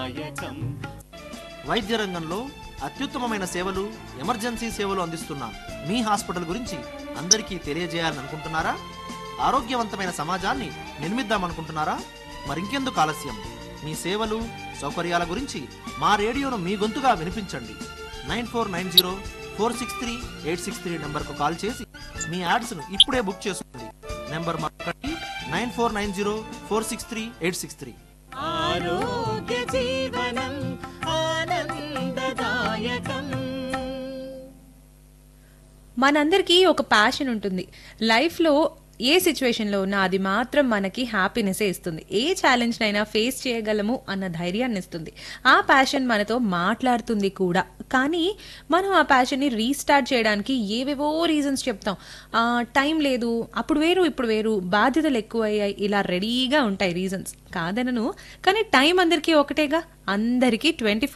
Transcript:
ఆనందదాయకం వైద్య రంగంలో అత్యుత్తమమైన సేవలు ఎమర్జెన్సీ సేవలు అందిస్తున్న మీ హాస్పిటల్ గురించి అందరికీ తెలియజేయాలని అనుకుంటున్నారా ఆరోగ్యవంతమైన సమాజాన్ని నిర్మిద్దామనుకుంటున్నారా మరింకెందుకు ఆలస్యం మీ సేవలు సౌకర్యాల గురించి మా రేడియోను మీ గొంతుగా వినిపించండి nine four nine zero four six three eight six three నెంబర్కు కాల్ చేసి మీ యాడ్స్ను ఇప్పుడే బుక్ చేసుకోండి నెంబర్ మరొకటి nine four nine zero four six three eight six three ఆరోగ్య జీవనం ఆనందదాయకం మనందరికీ ఒక ప్యాషన్ ఉంటుంది లైఫ్లో ఏ సిచ్యువేషన్లో ఉన్నా అది మాత్రం మనకి హ్యాపీనెస్ ఇస్తుంది ఏ ఛాలెంజ్ అయినా ఫేస్ చేయగలము అన్న ధైర్యాన్ని ఇస్తుంది ఆ ప్యాషన్ మనతో మాట్లాడుతుంది కూడా కానీ మనం ఆ ప్యాషన్ని రీస్టార్ట్ చేయడానికి ఏవేవో రీజన్స్ చెప్తాం ఆ, టైం లేదు అప్పుడు వేరు ఇప్పుడు వేరు బాధ్యతలు ఎక్కువయ్యాయి ఇలా రెడీగా ఉంటాయి రీజన్స్ కాదనను కానీ టైం అందరికీ ఒకటేగా అందరికీ ట్వంటీ